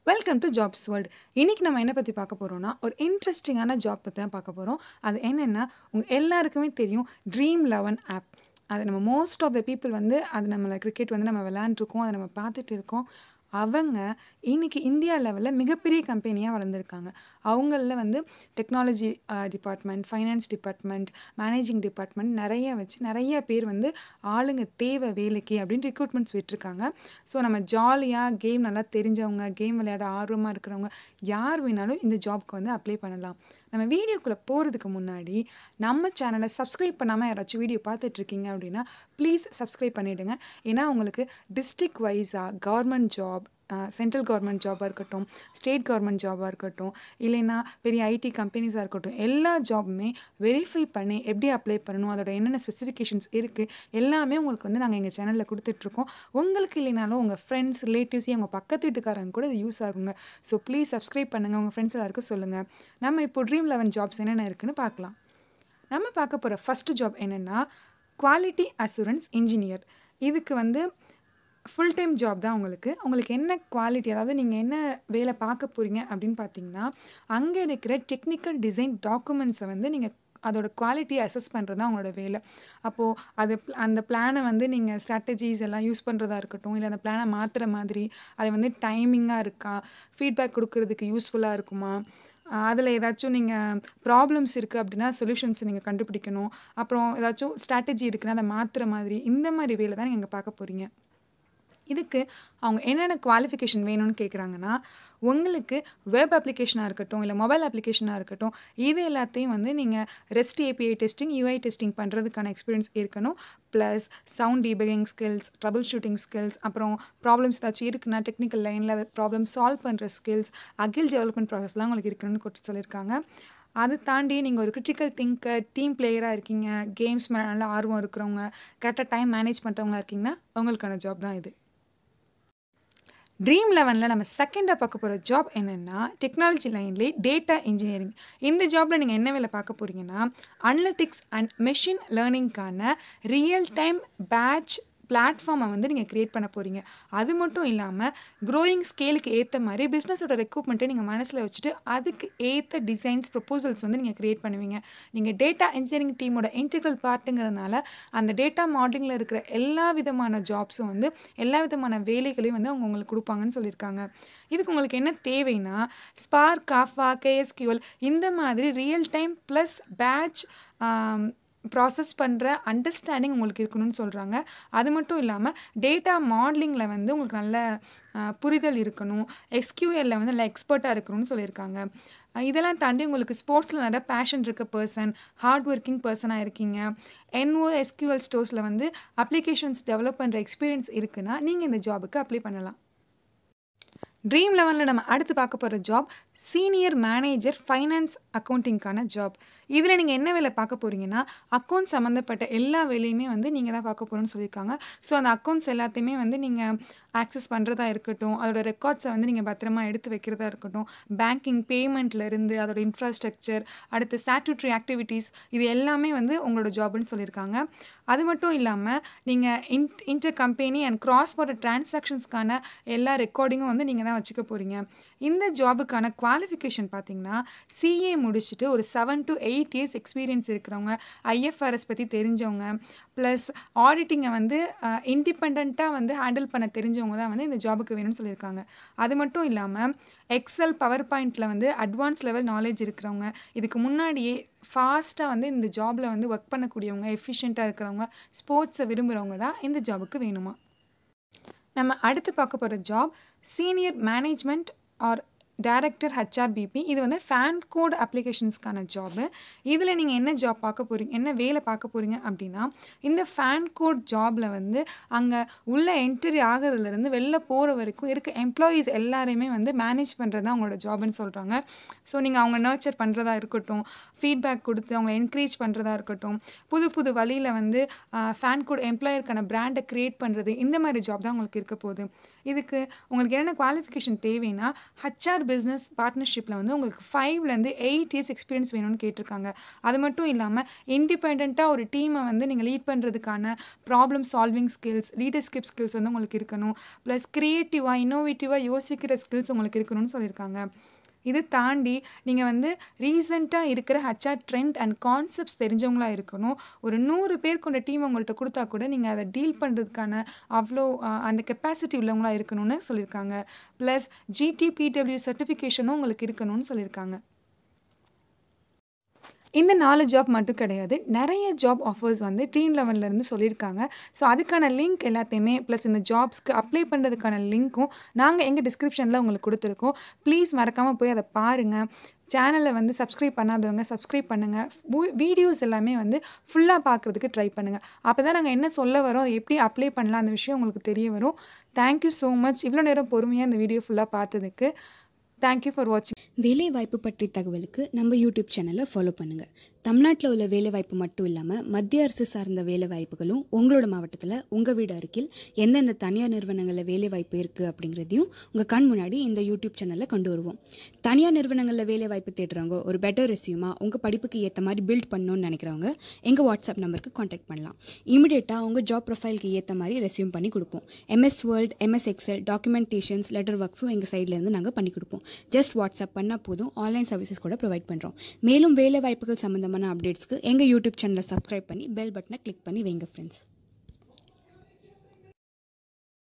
welcome to jobs world இன்றைக்கி நம்ம என்ன பற்றி பார்க்க போகிறோம்னா ஒரு இன்ட்ரெஸ்டிங்கான ஜாப் பற்றி தான் பார்க்க போகிறோம் அது என்னென்னா உங்கள் எல்லாருக்குமே தெரியும் ட்ரீம் லெவன் ஆப் அது நம்ம மோஸ்ட் ஆஃப் த பீப்புள் வந்து அது நம்மளை கிரிக்கெட் வந்து நம்ம விளையாண்டுருக்கோம் அதை நம்ம பார்த்துட்டு இருக்கோம் அவங்க இன்னைக்கு இந்தியா லெவலில் மிகப்பெரிய கம்பெனியாக வளர்ந்துருக்காங்க அவங்களில் வந்து technology department finance department managing department நிறைய வச்சு நிறைய பேர் வந்து ஆளுங்க தேவை வேலைக்கு அப்படின்னு ரெக்ரூட்மெண்ட்ஸ் விட்டுருக்காங்க ஸோ நம்ம ஜாலியாக கேம் நல்லா தெரிஞ்சவங்க கேம் விளையாட ஆர்வமாக இருக்கிறவங்க யார் வேணாலும் இந்த ஜாப்க்கு வந்து அப்ளை பண்ணலாம் நம்ம வீடியோக்குள்ளே போகிறதுக்கு முன்னாடி நம்ம சேனலை சப்ஸ்கிரைப் பண்ணாமல் யாராச்சும் வீடியோ பார்த்துட்ருக்கீங்க அப்படின்னா ப்ளீஸ் சப்ஸ்கிரைப் பண்ணிவிடுங்க ஏன்னா உங்களுக்கு டிஸ்ட்ரிக் வைஸாக கவர்மெண்ட் ஜாப் சென்ட்ரல் கவர்மெண்ட் ஜாபாக இருக்கட்டும் ஸ்டேட் கவர்மெண்ட் ஜாபாக இருக்கட்டும் இல்லைன்னா பெரிய ஐடி கம்பெனிஸாக இருக்கட்டும் எல்லா ஜாபுமே வெரிஃபை பண்ணி எப்படி அப்ளை பண்ணணும் அதோட என்னென்ன ஸ்பெசிஃபிகேஷன்ஸ் இருக்குது எல்லாமே உங்களுக்கு வந்து நாங்கள் எங்கள் சேனலில் கொடுத்துட்ருக்கோம் உங்களுக்கு இல்லைனாலும் உங்கள் ஃப்ரெண்ட்ஸ் ரிலேட்டிவ்ஸ் உங்கள் பக்கத்து வீட்டுக்காரங்க கூட இது யூஸ் ஆகுங்க ஸோ ப்ளீஸ் சப்ஸ்கிரைப் பண்ணுங்கள் உங்கள் ஃப்ரெண்ட்ஸ் எல்லாருக்கும் சொல்லுங்கள் நம்ம இப்போ ட்ரீம் லெவன் ஜாப்ஸ் என்னென்ன இருக்குன்னு பார்க்கலாம் நம்ம பார்க்க போகிற ஃபஸ்ட்டு ஜாப் என்னென்னா குவாலிட்டி அசூரன்ஸ் இன்ஜினியர் இதுக்கு வந்து ஃபுல் டைம் ஜாப் தான் உங்களுக்கு உங்களுக்கு என்ன குவாலிட்டி அதாவது நீங்கள் என்ன வேலை பார்க்க போகிறீங்க அப்படின்னு பார்த்தீங்கன்னா அங்கே இருக்கிற டெக்னிக்கல் டிசைன் டாக்குமெண்ட்ஸை வந்து நீங்கள் அதோட குவாலிட்டியை அசஸ் பண்ணுறது தான் உங்களோட வேலை அப்போது அது அந்த பிளானை வந்து நீங்கள் ஸ்ட்ராட்டஜிஸ் எல்லாம் யூஸ் பண்ணுறதா இருக்கட்டும் இல்லை அந்த பிளானை மாற்றுற மாதிரி அது வந்து டைமிங்காக இருக்கா ஃபீட்பேக் கொடுக்கறதுக்கு யூஸ்ஃபுல்லாக இருக்குமா அதில் ஏதாச்சும் நீங்கள் ப்ராப்ளம்ஸ் இருக்குது அப்படின்னா சொல்யூஷன்ஸ் நீங்கள் கண்டுபிடிக்கணும் அப்புறம் ஏதாச்சும் ஸ்ட்ராட்டஜி இருக்குன்னா அதை மாற்றுற மாதிரி இந்த மாதிரி வேலை தான் நீங்கள் பார்க்க போகிறீங்க இதுக்கு அவங்க என்னென்ன குவாலிஃபிகேஷன் வேணும்னு கேட்குறாங்கன்னா உங்களுக்கு வெப் அப்ளிகேஷனாக இருக்கட்டும் இல்லை மொபைல் அப்ளிகேஷனாக இருக்கட்டும் இது எல்லாத்தையும் வந்து நீங்கள் rest API testing UI testing பண்ணுறதுக்கான எக்ஸ்பீரியன்ஸ் இருக்கணும் plus sound debugging skills trouble shooting skills அப்புறம் ப்ராப்ளம்ஸ் ஏதாச்சும் இருக்குன்னா டெக்னிக்கல் லைனில் ப்ராப்ளம் சால்வ் பண்ணுற ஸ்கில்ஸ் அகில் டெவலப்மெண்ட் ப்ராசஸ்லாம் உங்களுக்கு இருக்கணும்னு கொடுத்து சொல்லியிருக்காங்க அதை தாண்டி நீங்கள் ஒரு கிரிட்டிக்கல் திங்கர் டீம் பிளேயராக இருக்கீங்க கேம்ஸ் மேலே நல்ல ஆர்வம் இருக்கிறவங்க கரெக்டாக டைம் மேனேஜ் பண்ணுறவங்களா இருக்கீங்கன்னா உங்களுக்கான ஜாப் தான் இது ட்ரீம் லெவனில் நம்ம செகண்டாக பார்க்க போகிற ஜாப் என்னென்னா டெக்னாலஜி லைன்லேயே டேட்டா இன்ஜினியரிங் இந்த ஜாபில் நீங்கள் என்ன வேலை பார்க்க போகிறீங்கன்னா அனலிட்டிக்ஸ் அண்ட் மெஷின் லேர்னிங்க்கான ரியல் டைம் பேட்ச் பிளாட்ஃபார்மை வந்து நீங்கள் க்ரியேட் பண்ண போகிறீங்க அது மட்டும் இல்லாமல் க்ரோயிங் ஸ்கேலுக்கு ஏற்ற மாதிரி பிஸ்னஸோட ரெக்ரூட்மெண்ட்டை நீங்கள் மனசில் வச்சுட்டு அதுக்கு ஏற்ற டிசைன்ஸ் ப்ரொப்போசல்ஸ் வந்து நீங்கள் க்ரியேட் பண்ணுவீங்க நீங்கள் டேட்டா இன்ஜினியரிங் டீமோட இன்டெக்ரல் பார்ட்டுங்கிறதுனால அந்த டேட்டா மாடலிங்கில் இருக்கிற எல்லா விதமான ஜாப்ஸும் வந்து எல்லா விதமான வேலைகளையும் வந்து அவங்க உங்களுக்கு கொடுப்பாங்கன்னு சொல்லியிருக்காங்க இதுக்கு உங்களுக்கு என்ன தேவைன்னா ஸ்பார்க் காஃபா கேஎஸ்கியூஎல் இந்த மாதிரி real time plus batch process பண்ணுற அண்டர்ஸ்டாண்டிங் உங்களுக்கு இருக்கணும்னு சொல்கிறாங்க அது மட்டும் இல்லாமல் டேட்டா மாடலிங்கில் வந்து உங்களுக்கு நல்ல புரிதல் இருக்கணும் எக்ஸ்கியூஎல்ல வந்து நல்ல எக்ஸ்பர்ட்டாக இருக்கணும்னு சொல்லியிருக்காங்க இதெல்லாம் தாண்டி உங்களுக்கு ஸ்போர்ட்ஸில் நிறைய பேஷன் இருக்க பர்சன் ஹார்ட் ஒர்க்கிங் பர்சனாக இருக்கீங்க என்ஓ எஸ்கியூஎல் ஸ்டோர்ஸில் வந்து அப்ளிகேஷன்ஸ் டெவலப் பண்ணுற எக்ஸ்பீரியன்ஸ் இருக்குன்னா நீங்கள் இந்த ஜாபுக்கு அப்ளை பண்ணலாம் ட்ரீம் லெவனில் நம்ம அடுத்து பார்க்க போகிற ஜாப் சீனியர் மேனேஜர் ஃபைனான்ஸ் அக்கௌண்டிங்க்கான ஜாப் இதில் நீங்கள் என்ன வேலை பார்க்க போகிறீங்கன்னா அக்கௌண்ட் சம்மந்தப்பட்ட எல்லா வேலையுமே வந்து நீங்கள் தான் பார்க்க போகிறோன்னு சொல்லியிருக்காங்க ஸோ அந்த அக்கௌண்ட்ஸ் எல்லாத்தையுமே வந்து நீங்கள் ஆக்சஸ் பண்ணுறதா இருக்கட்டும் அதோட ரெக்கார்ட்ஸை வந்து நீங்கள் பத்திரமா எடுத்து வைக்கிறதா இருக்கட்டும் பேங்கிங் பேமெண்ட்லேருந்து அதோட இன்ஃப்ராஸ்ட்ரக்சர் அடுத்து ஸ்டாட்யூட்ரி ஆக்டிவிட்டீஸ் இது எல்லாமே வந்து உங்களோட ஜாப்னு சொல்லியிருக்காங்க அது மட்டும் இல்லாமல் நீங்கள் in inter company and cross border டிரான்சாக்ஷன்ஸ்க்கான எல்லா ரெக்கார்டிங்கும் வந்து நீங்கள் தான் வச்சுக்க போகிறீங்க இந்த ஜாபுக்கான குவாலிஃபிகேஷன் பார்த்தீங்கன்னா சிஏ முடிச்சுட்டு ஒரு seven to eight years experience இருக்கிறவங்க ஐஎஃப்ஆர்எஸ் பற்றி தெரிஞ்சவங்க ப்ளஸ் ஆடிட்டிங்கை வந்து இண்டிபெண்ட்டாக வந்து ஹேண்டில் பண்ண தெரிஞ்சவங்க தான் வந்து இந்த ஜாபுக்கு வேணும்னு சொல்லியிருக்காங்க அது மட்டும் இல்லாமல் எக்ஸல் பவர் பாயிண்டில் வந்து அட்வான்ஸ் லெவல் நாலேஜ் இருக்கிறவங்க இதுக்கு முன்னாடியே ஃபாஸ்ட்டாக வந்து இந்த ஜாபில் வந்து ஒர்க் பண்ணக்கூடியவங்க எஃபிஷியண்ட்டாக இருக்கிறவங்க ஸ்போர்ட்ஸை விரும்புகிறவங்க தான் இந்த ஜாபுக்கு வேணுமா நம்ம அடுத்து பார்க்க போகிற job senior management or director HRBP இது வந்து ஃபேன் கோட் அப்ளிகேஷன்ஸ்க்கான ஜாபு இதில் நீங்கள் என்ன ஜாப் பார்க்க போகிறீங்க என்ன வேலை பார்க்க போகிறீங்க அப்படின்னா இந்த ஃபேன் கோட் ஜாபில் வந்து அங்கே உள்ள என்ட்ரி ஆகிறதுலேருந்து வெளில போகிற வரைக்கும் இருக்க எம்ப்ளாயீஸ் எல்லாரையுமே வந்து மேனேஜ் பண்ணுறது தான் அவங்களோட ஜாப்னு சொல்கிறாங்க ஸோ நீங்கள் அவங்க நர்ச்சர் பண்ணுறதா இருக்கட்டும் ஃபீட்பேக் கொடுத்து அவங்களை என்கரேஜ் பண்ணுறதா இருக்கட்டும் புது புது வழியில் வந்து ஃபேன் கோட் எம்ப்ளாயருக்கான பிராண்டை க்ரியேட் பண்ணுறது இந்த மாதிரி ஜாப் தான் உங்களுக்கு இருக்க போகுது இதுக்கு உங்களுக்கு என்னென்ன குவாலிஃபிகேஷன் தேவைன்னா ஹச்ஆர் பிஸ்னஸ் பார்ட்னர்ஷிப்பில் வந்து உங்களுக்கு ஃபைவ்லேருந்து எயிட் இயர்ஸ் எக்ஸ்பீரியன்ஸ் வேணும்னு கேட்டிருக்காங்க அது மட்டும் இல்லாமல் இண்டிபெண்ட்டாக ஒரு டீமை வந்து நீங்கள் லீட் பண்ணுறதுக்கான problem solving skills leadership skills வந்து உங்களுக்கு இருக்கணும் ப்ளஸ் க்ரியேட்டிவாக இன்னோவேட்டிவாக யோசிக்கிற ஸ்கில்ஸ் உங்களுக்கு இருக்கணும்னு சொல்லியிருக்காங்க இது தாண்டி நீங்கள் வந்து ரீசெண்டாக இருக்கிற ஹச்ஆர் ட்ரெண்ட் அண்ட் கான்செப்ட்ஸ் தெரிஞ்சவங்களா இருக்கணும் ஒரு நூறு பேர் கொண்ட டீம் உங்கள்கிட்ட கொடுத்தா கூட நீங்கள் அதை டீல் பண்ணுறதுக்கான அவ்வளோ அஹ், அந்த கெப்பாசிட்டி உள்ளவங்களா இருக்கணும்னு சொல்லியிருக்காங்க ப்ளஸ் ஜிடிபிடபிள்யூ சர்டிஃபிகேஷனும் உங்களுக்கு இருக்கணும்னு சொல்லியிருக்காங்க இந்த நாலு ஜாப் மட்டும் கிடையாது நிறைய ஜாப் ஆஃபர்ஸ் வந்து டீம் லெவல்லேருந்து சொல்லியிருக்காங்க ஸோ அதுக்கான லிங்க் எல்லாத்தையுமே ப்ளஸ் இந்த ஜாப்ஸ்க்கு அப்ளை பண்ணுறதுக்கான லிங்க்கும் நாங்கள் எங்கள் டிஸ்கிரிப்ஷனில் உங்களுக்கு கொடுத்துருக்கோம் ப்ளீஸ் மறக்காமல் போய் அதை பாருங்கள் சேனலை வந்து சப்ஸ்கிரைப் பண்ணாதவங்க சப்ஸ்கிரைப் பண்ணுங்கள் வீடியோஸ் எல்லாமே வந்து ஃபுல்லாக பார்க்குறதுக்கு ட்ரை பண்ணுங்கள் அப்போ தான் நாங்கள் என்ன சொல்ல வரோம் அதை எப்படி அப்ளை பண்ணலாம் அந்த விஷயம் உங்களுக்கு தெரிய வரும் தேங்க்யூ ஸோ மச் இவ்வளோ நேரம் பொறுமையாக இந்த வீடியோ ஃபுல்லாக பார்த்ததுக்கு தேங்க்யூ ஃபார் வாட்சிங் வேலைவாய்ப்பு பற்றி தகவலுக்கு நம்ம யூடியூப் சேனலை ஃபாலோ பண்ணுங்கள் தமிழ்நாட்டில் உள்ள வேலைவாய்ப்பு மட்டும் இல்லாமல் மத்திய அரசு சார்ந்த வேலைவாய்ப்புகளும் உங்களோட மாவட்டத்தில் உங்கள் வீடு அருகில் எந்தெந்த தனியார் நிறுவனங்களில் வேலைவாய்ப்பு இருக்குது அப்படிங்கிறதையும் உங்கள் கண் முன்னாடி இந்த யூடியூப் சேனலில் கொண்டு வருவோம் தனியார் நிறுவனங்களில் வேலைவாய்ப்பு தேடுறவங்க ஒரு பெட்டர் ரெசியூமாக உங்கள் படிப்புக்கு ஏற்ற மாதிரி பில்ட் பண்ணணும்னு நினைக்கிறவங்க எங்கள் வாட்ஸ்அப் நம்பருக்கு காண்டாக்ட் பண்ணலாம் இமிடியேட்டாக உங்கள் ஜாப் ப்ரொஃபைலுக்கு ஏற்ற மாதிரி ரெசியூம் பண்ணி கொடுப்போம் MS word MS Excel documentations letter ஒர்க்ஸும் எங்கள் சைட்லேருந்து நாங்கள் பண்ணி கொடுப்போம் ஜஸ்ட் வாட்ஸ்அப் பண்ணால் போதும் ஆன்லைன் சர்வீசஸ் கூட ப்ரொவைட் பண்ணுறோம் மேலும் வேலை வாய்ப்புகள் சம்மந்தமான அப்டேட்ஸ்க்கு எங்கள் யூடியூப் சேனலை சப்ஸ்கிரைப் பண்ணி பெல் பட்டனை கிளிக் பண்ணி வைங்க ஃப்ரெண்ட்ஸ்